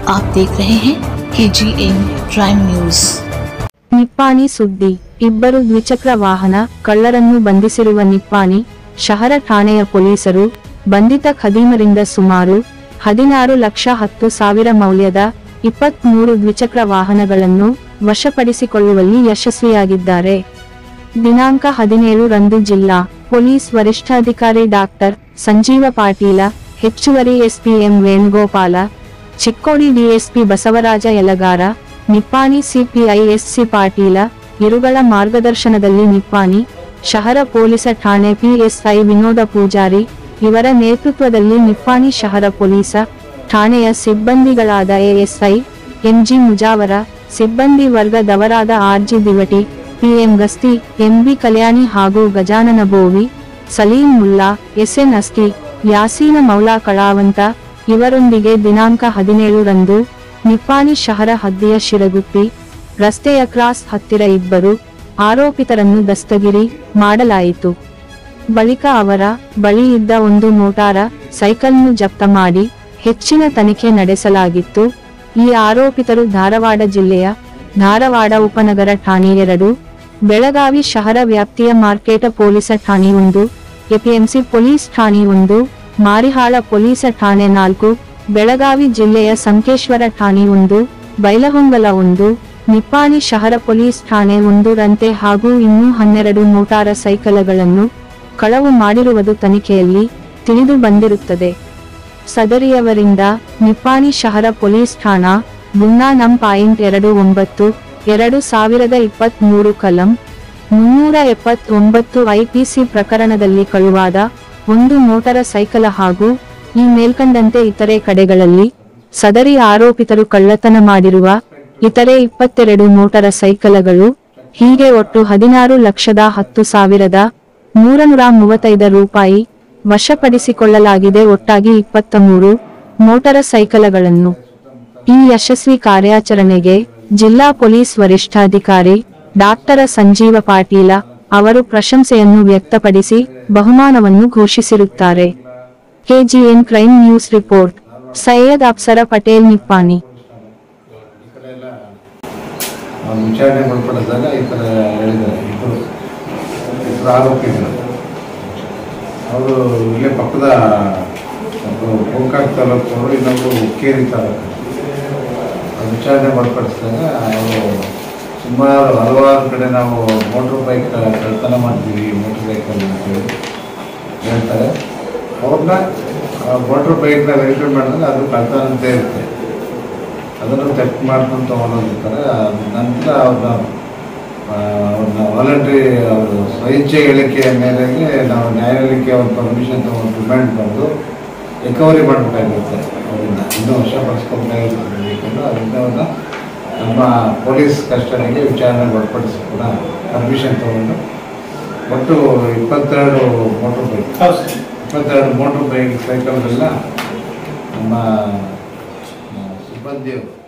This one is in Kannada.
आप देख रहे हैं K G N prime news Nippani ಸುದ್ದಿ ಇಬ್ಬರು ದ್ವಿಚಕ್ರ ವಾಹನ ಕಳ್ಳರನ್ನು ಬಂಧಿಸಿರುವ ನಿಪ್ಪಾಣಿ ಶಹರ ಠಾಣೆಯ ಪೊಲೀಸರು ಬಂಧಿತ ಖದೀಮರಿಂದ ಸುಮಾರು ಹದಿನಾರು ಲಕ್ಷ ಹತ್ತು ಸಾವಿರ ಮೌಲ್ಯದ ಇಪ್ಪತ್ಮೂರು ದ್ವಿಚಕ್ರ ವಾಹನಗಳನ್ನು ವಶಪಡಿಸಿಕೊಳ್ಳುವಲ್ಲಿ ಯಶಸ್ವಿಯಾಗಿದ್ದಾರೆ ದಿನಾಂಕ ಹದಿನೇಳು ರಂದು ಜಿಲ್ಲಾ ಪೊಲೀಸ್ ವರಿಷ್ಠಾಧಿಕಾರಿ ಡಾಕ್ಟರ್ ಸಂಜೀವ ಪಾಟೀಲ ಹೆಚ್ಚುವರಿ SP M Venugopal Chikkodi DSP Basavaraj Yalagar Nippani CPI SC Patil ಇರುಗಳ ಮಾರ್ಗದರ್ಶನದಲ್ಲಿ ನಿಪ್ಪಾಣಿ ಶಹರ ಪೊಲೀಸ ಠಾಣೆ ಪಿಎಸ್ಐ ವಿನೋದ ಪೂಜಾರಿ ಇವರ ನೇತೃತ್ವದಲ್ಲಿ ನಿಪ್ಪಾಣಿ ಶಹರ ಪೊಲೀಸ ಠಾಣೆಯ ಸಿಬ್ಬಂದಿಗಳಾದ ಎಎಸ್ಐ ಎಂಜಿ ಮುಜಾವರ ಸಿಬ್ಬಂದಿ ವರ್ಗದವರಾದ RG Divati PM Gasti MB Kalyani ಹಾಗೂ ಗಜಾನನ ಬೋವಿ ಸಲೀಂ ಮುಲ್ಲಾ ಎಸ್ಎನ್ ಅಸ್ತಿ ಯಾಸೀನ ಮೌಲಾ ಕಳಾವಂತ ಇವರೊಂದಿಗೆ ದಿನಾಂಕ ಹದಿನೇಳು ರಂದು ನಿಪ್ಪಾಣಿ ಶಹರ ಹದ್ದಿಯ ಶಿರಗುತ್ತಿ ರಸ್ತೆಯ ಕ್ರಾಸ್ ಹತ್ತಿರ ಇಬ್ಬರು ಆರೋಪಿತರನ್ನು ದಸ್ತಗಿರಿ ಮಾಡಲಾಯಿತು ಬಳಿಕ ಅವರ ಬಳಿ ಇದ್ದ ಒಂದು ಮೋಟಾರ ಸೈಕಲ್ನು ಜಪ್ತ ಮಾಡಿ ಹೆಚ್ಚಿನ ತನಿಖೆ ನಡೆಸಲಾಗಿತ್ತು ಈ ಆರೋಪಿತರು ಧಾರವಾಡ ಜಿಲ್ಲೆಯ ಧಾರವಾಡ ಉಪನಗರ ಠಾಣೆ ಎರಡು ಬೆಳಗಾವಿ ಶಹರ ವ್ಯಾಪ್ತಿಯ ಮಾರ್ಕೆಟ ಪೊಲೀಸ ಠಾಣೆ ಒಂದು ಎಪಿಎಂಸಿ ಪೊಲೀಸ್ ಠಾಣೆ ಒಂದು ಮಾರಿಹಾಳ ಪೊಲೀಸ ಠಾಣೆ ನಾಲ್ಕು ಬೆಳಗಾವಿ ಜಿಲ್ಲೆಯ ಸಂಕೇಶ್ವರ ಠಾಣೆ ಒಂದು ಬೈಲಹೊಂಗಲ ಒಂದು ನಿಪ್ಪಾಣಿ ಶಹರ ಪೊಲೀಸ್ ಠಾಣೆ ಒಂದು ರಂತೆ ಹಾಗೂ ಇನ್ನೂ ಹನ್ನೆರಡು ಮೋಟಾರ ಸೈಕಲ್ಗಳನ್ನು ಕಳವು ಮಾಡಿರುವುದು ತನಿಖೆಯಲ್ಲಿ ತಿಳಿದು ಬಂದಿರುತ್ತದೆ ಸದರಿಯವರಿಂದ ನಿಪ್ಪಾಣಿ ಶಹರ ಪೊಲೀಸ್ ಠಾಣಾ ಗುನ್ನಾ ನಂ ಪಾಯಿಂಟ್ ಎರಡು ಒಂಬತ್ತು ಎರಡು ಸಾವಿರದ ಇಪ್ಪತ್ತ್ ಮೂರು ಕಲಂ ಮುನ್ನೂರ ಎಪ್ಪತ್ತೊಂಬತ್ತು ಐಪಿಸಿ ಪ್ರಕರಣದಲ್ಲಿ ಕಳುವಾದ ಒಂದು ಮೋಟರ ಸೈಕಲ ಹಾಗೂ ಈ ಮೇಲ್ಕಂಡಂತೆ ಇತರೆ ಕಡೆಗಳಲ್ಲಿ ಸದರಿ ಆರೋಪಿತರು ಕಳ್ಳತನ ಮಾಡಿರುವ ಇತರೆ ಇಪ್ಪತ್ತೆರಡು ಮೋಟರ ಸೈಕಲಗಳು ಹೀಗೆ ಒಟ್ಟು ಹದಿನಾರು ಲಕ್ಷದ ಹತ್ತು ಸಾವಿರದ ಮೂರನೂರ ಮೂವತ್ತೈದು ರೂಪಾಯಿ ವಶಪಡಿಸಿಕೊಳ್ಳಲಾಗಿದೆ ಒಟ್ಟಾಗಿ ಇಪ್ಪತ್ತ ಮೂರು ಮೋಟರ ಸೈಕಲಗಳನ್ನು ಈ ಯಶಸ್ವಿ ಕಾರ್ಯಾಚರಣೆಗೆ ಜಿಲ್ಲಾ ಪೊಲೀಸ್ ವರಿಷ್ಠಾಧಿಕಾರಿ ಡಾಕ್ಟರ ಸಂಜೀವ ಪಾಟೀಲ ಅವರು ಪ್ರಶಂಸೆಯನ್ನು ವ್ಯಕ್ತಪಡಿಸಿ ಬಹುಮಾನವನ್ನು ಘೋಷಿಸಿರುತ್ತಾರೆ KGN crime news report Syed Afsar Patel Nippani ಈ ಕಡೆ ಎಲ್ಲ ನಾವು ವಿಚಾರಣೆ ಒಳಪಡಿಸಿದಾಗ ಈ ಥರ ಹೇಳಿದ್ದಾರೆ ಇಬ್ಬರು ಇಬ್ಬರು ಆರೋಪಿಗಳು ಅವರು ಇಲ್ಲೇ ಪಕ್ಕದ ಒಬ್ಬರು ಗೋಕಾಕ್ ತಾಲೂಕು ಇನ್ನೊಬ್ಬರು ಹುಕ್ಕೇರಿ ತಾಲೂಕು ಆ ವಿಚಾರಣೆ ಒಳಪಡಿಸಿದಾಗ ಅವರು ಸುಮಾರು ಹಲವಾರು ಕಡೆ ನಾವು ಮೋಟ್ರ್ ಬೈಕ್ ಕಳ್ತನ ಮಾಡ್ತೀವಿ ಮೋಟ್ರ್ ಸೈಕಲ್ ಅಂತೇಳಿ ಹೇಳ್ತಾರೆ ಅವ್ರನ್ನ ಮೋಟ್ರ್ ಬೈಕ್ನ ವೆರಿಫೈ ಮಾಡಿದಾಗ ಅದು ಕಳ್ತನ ಅಂತ ಇರುತ್ತೆ ಅದನ್ನು ಚೆಕ್ ಮಾಡ್ಕೊಂಡು ತೊಗೊಂಡೋಗಿರ್ತಾರೆ ಅದ್ ನಂತರ ಅವ್ರನ್ನ ಆ, ಅವ್ರನ್ನ ವಾಲಂಟ್ರಿ ಅವರು ಸ್ವಇಚ್ಛೆ ಹೇಳಿಕೆಯ ಮೇರೆಗೆ ನಾವು ನ್ಯಾಯಾಲಯಕ್ಕೆ ಅವ್ರ ಪರ್ಮಿಷನ್ ತೊಗೊಂಡು ರಿಮೈಂಡ್ ಬಂದು ರಿಕವರಿ ಮಾಡಬೇಕಾಗಿರುತ್ತೆ ಅವರಿಂದ ಇನ್ನೂ ವಶಪಡಿಸ್ಕೊಬೇಕಾಗಿರುತ್ತೆ ವೆಹಿಕಲ್ಲು ಅದರಿಂದ ಅವ್ರನ್ನ ನಮ್ಮ ಪೊಲೀಸ್ ಕಸ್ಟಡಿಗೆ ವಿಚಾರಣೆ ಒಳಪಡಿಸಿ ಕೂಡ ಪರ್ಮಿಷನ್ ತೊಗೊಂಡು ಒಟ್ಟು ಇಪ್ಪತ್ತೆರಡು ಮೋಟ್ರ್ ಬೈಕ್ ಇಪ್ಪತ್ತೆರಡು ಮೋಟ್ರ್ ಬೈಕ್ ಸೈಕಲ್ಗೆಲ್ಲ ನಮ್ಮ ಆ, ಸಿಬ್ಬಂದಿಯವರು